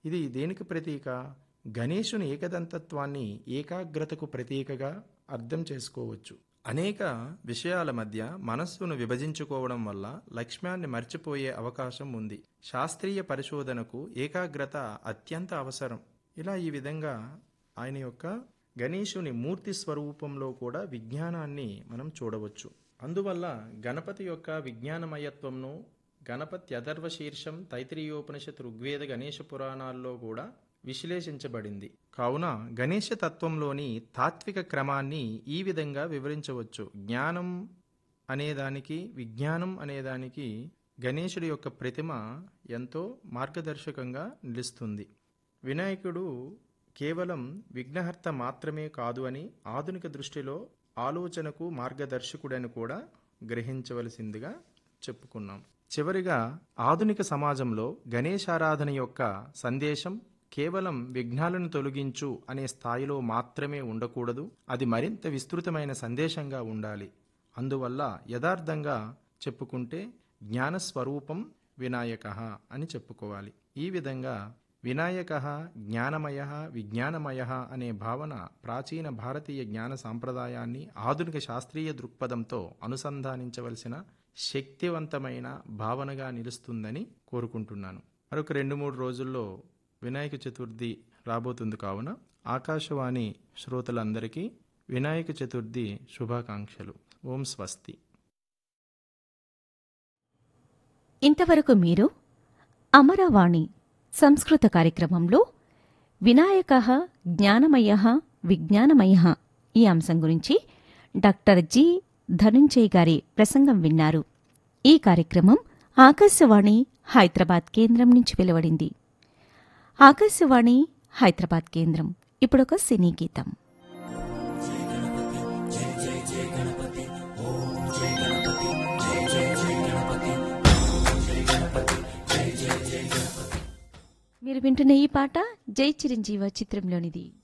ఇది దేనికి ప్రతీక గణేశుని ఏకదంతత్వాన్ని ఏకాగ్రతకు ప్రతీకగా అర్థం చేసుకోవచ్చు అనేక విషయాల మధ్య మనస్సును విభజించుకోవడం వల్ల లక్ష్యాన్ని మర్చిపోయే అవకాశం ఉంది శాస్త్రీయ పరిశోధనకు ఏకాగ్రత అత్యంత అవసరం ఇలా ఈ విధంగా ఆయన యొక్క గణేశుని మూర్తి స్వరూపంలో కూడా విజ్ఞానాన్ని మనం చూడవచ్చు అందువల్ల గణపతి యొక్క విజ్ఞానమయత్వంను గణపతి అథర్వ శీర్షం తైత్రీయోపనిషత్ ఋగ్వేద గణేష పురాణాల్లో కూడా విశ్లేషించబడింది కావున గణేష తత్వంలోని తాత్విక క్రమాన్ని ఈ విధంగా వివరించవచ్చు జ్ఞానం అనేదానికి విజ్ఞానం అనేదానికి గణేశుడి యొక్క ప్రతిమ ఎంతో మార్గదర్శకంగా నిలుస్తుంది వినాయకుడు కేవలం విఘ్నహర్త మాత్రమే కాదు అని ఆధునిక దృష్టిలో ఆలోచనకు మార్గదర్శకుడని కూడా గ్రహించవలసిందిగా చెప్పుకున్నాం చివరిగా ఆధునిక సమాజంలో గణేశారాధన యొక్క సందేశం కేవలం విఘ్నాలను తొలగించు అనే స్థాయిలో మాత్రమే ఉండకూడదు అది మరింత విస్తృతమైన సందేశంగా ఉండాలి అందువల్ల యథార్థంగా చెప్పుకుంటే జ్ఞానస్వరూపం వినాయక అని చెప్పుకోవాలి ఈ విధంగా వినాయక జ్ఞానమయ విజ్ఞానమయ అనే భావన ప్రాచీన భారతీయ జ్ఞాన సాంప్రదాయాన్ని ఆధునిక శాస్త్రీయ దృక్పథంతో అనుసంధానించవలసిన శక్తివంతమైన భావనగా నిలుస్తుందని కోరుకుంటున్నాను మరొక రెండు మూడు రోజుల్లో వినాయక చతుర్థి రాబోతుంది కావున ఆకాశవాణి శ్రోతలందరికీ వినాయక చతుర్థి శుభాకాంక్షలు ఓం స్వస్తి ఇంతవరకు మీరు అమరవాణి సంస్కృత కార్యక్రమంలో వినాయక జ్ఞానమయ విజ్ఞానమయ ఈ అంశం గురించి డాక్టర్ జి ధనుంజయ్ గారి ప్రసంగం విన్నారు ఈ కార్యక్రమం ఆకాశవాణి హైదరాబాద్ కేంద్రం నుంచి వెలువడింది ఆకాశవాణి హైదరాబాద్ కేంద్రం ఇప్పుడొక సినీ గీతం మీరు వింటున్న ఈ పాట జై చిరంజీవ చిత్రంలోనిది